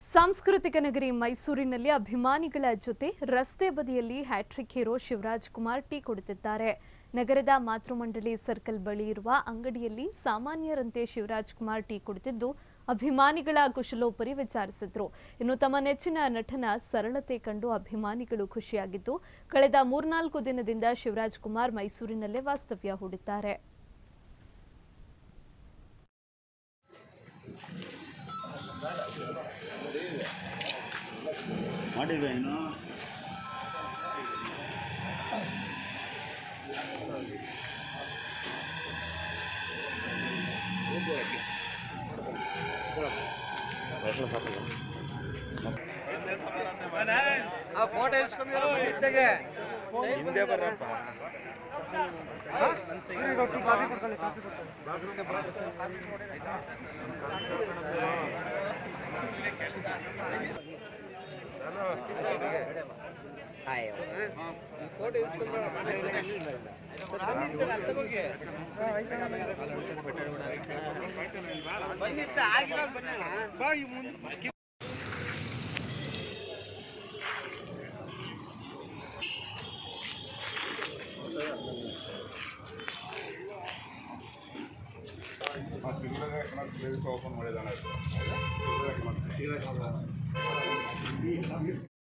ಸಾಂಸ್ಕೃತಿಕ ನಗರಿ ಮೈಸೂರಿನಲ್ಲಿ ಅಭಿಮಾನಿಗಳ ಜೊತೆ ರಸ್ತೆ ಬದಿಯಲ್ಲಿ hattrick hero Shivaraj Kumar tea ಕುಡಿದಿದ್ದಾರೆ ನಗರದ ಮಾತೃಮಂಡಳಿ ಸರ್ಕಲ್ ಬಳಿ ಇರುವ ಅಂಗಡಿಯಲ್ಲಿ ಸಾಮಾನ್ಯರಂತೆ ಶಿವರಾಜ್ ಕುಮಾರ್ ಟೀ ಕುಡಿದಿದ್ದು ಅಭಿಮಾನಿಗಳ ಕುಶಲೋಪರಿ ವಿಚಾರಿಸಿದ್ರು ಇನ್ನು ತಮ್ಮ ನೆಚ್ಚಿನ ನಟನ ಸರಳತೆ ಕಂಡು ಅಭಿಮಾನಿಗಳು ಖುಷಿಯಾಗಿದ್ದು ಕಳೆದ ಮೂರ್ನಾಲ್ಕು ದಿನದಿಂದ ಶಿವರಾಜ್ ಕುಮಾರ್ ಮೈಸೂರಿನಲ್ಲೇ ವಾಸ್ತವ್ಯ ಹೂಡಿದ್ದಾರೆ ಮಾಡಿದ್ವಿ ಇನ್ನು ಆ ಫೋಟೋ ಇಸ್ಕೊಂಡಿರೋ ಇದ್ದಗೆ ಹಿಂದೆ ಬರಪ್ಪ ಫೋಟೋ ಇಸ್ಕೊಂಡ್ರೆ ಬಂದಿತ್ತ ಆಗಿಲ್ಲ ಬನ್ನಿ ಓಪನ್ ಮಾಡಿದ್ದಾನೆ